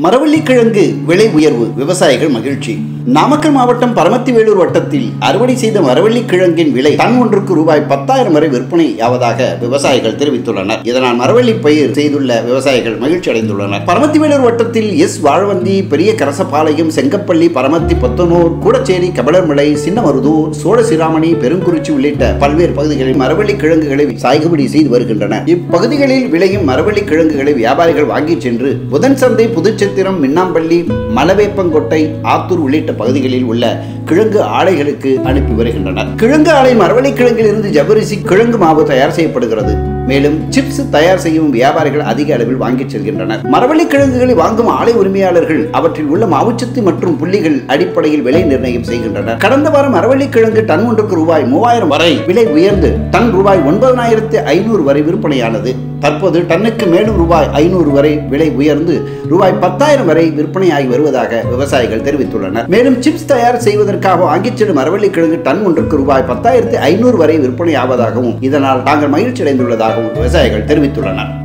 மரவள்ளிக்கிழங்கு விலை உயர்வு விவசாயிகள் மகிழ்ச்சி நாமக்கல் மாவட்டம் பரமத்தி வேலூர் வட்டத்தில் அறுவடை செய்த மரவள்ளிக்கிழங்கின் விலை டன் ஒன்றுக்கு ரூபாய் பத்தாயிரம் வரை விற்பனை ஆவதாக விவசாயிகள் தெரிவித்துள்ளனர் இதனால் மரவள்ளி பயிர் செய்துள்ள விவசாயிகள் மகிழ்ச்சி அடைந்துள்ளனர் பரமத்தி வேலூர் வட்டத்தில் எஸ் வாழவந்தி பெரிய கரசபாளையம் செங்கப்பள்ளி பரமத்தி பொத்தனூர் கூடச்சேரி கபலர்மலை சின்னமருதூர் சோழசிராமணி பெருங்குறிச்சி உள்ளிட்ட பல்வேறு பகுதிகளில் மரவள்ளி கிழங்குகளை சாகுபடி செய்து வருகின்றனர் இப்பகுதிகளில் விளையும் மரவள்ளி கிழங்குகளை வியாபாரிகள் வாங்கிச் சென்று புதன் சந்தை புதுச்சத்திரம் மின்னாம்பள்ளி மலவேப்பங்கொட்டை ஆத்தூர் உள்ளிட்ட பகுதிகளில் உள்ள கிழங்கு ஆலைகளுக்கு அனுப்பி வருகின்றனர் கிழங்கு ஆலை மரவள்ளி கிழங்கில் இருந்து ஜவ்வரிசி கிழங்கு மாவு தயார் செய்யப்படுகிறது மேலும் சிப்ஸ் தயார் செய்யும் வியாபாரிகள் அதிக அளவில் வாங்கிச் செல்கின்றனர் மரவள்ளி கிழங்குகளை வாங்கும் ஆலை உரிமையாளர்கள் அவற்றில் உள்ள மாவுச்சத்து மற்றும் புள்ளிகள் அடிப்படையில் விலை நிர்ணயம் செய்கின்றனர் கடந்த வாரம் மரவள்ளி கிழங்கு டன் ஒன்றுக்கு ரூபாய் மூவாயிரம் வரை விலை உயர்ந்து டன் ரூபாய் ஒன்பதனாயிரத்து ஐநூறு வரை விற்பனையானது தற்போது டன்னுக்கு மேலும் ரூபாய் ஐநூறு வரை விலை உயர்ந்து ரூபாய் பத்தாயிரம் வரை விற்பனையாகி வருவதாக விவசாயிகள் தெரிவித்துள்ளனர் மேலும் சிப்ஸ் தயார் செய்வதற்காக வாங்கிச் செல்லும் மரவள்ளி கிழங்கு டன் ஒன்றுக்கு ரூபாய் பத்தாயிரத்து ஐநூறு வரை விற்பனை ஆவதாகவும் இதனால் தாங்கள் மகிழ்ச்சி அடைந்துள்ளதாகவும் விவசாயிகள் தெரிவித்துள்ளனர்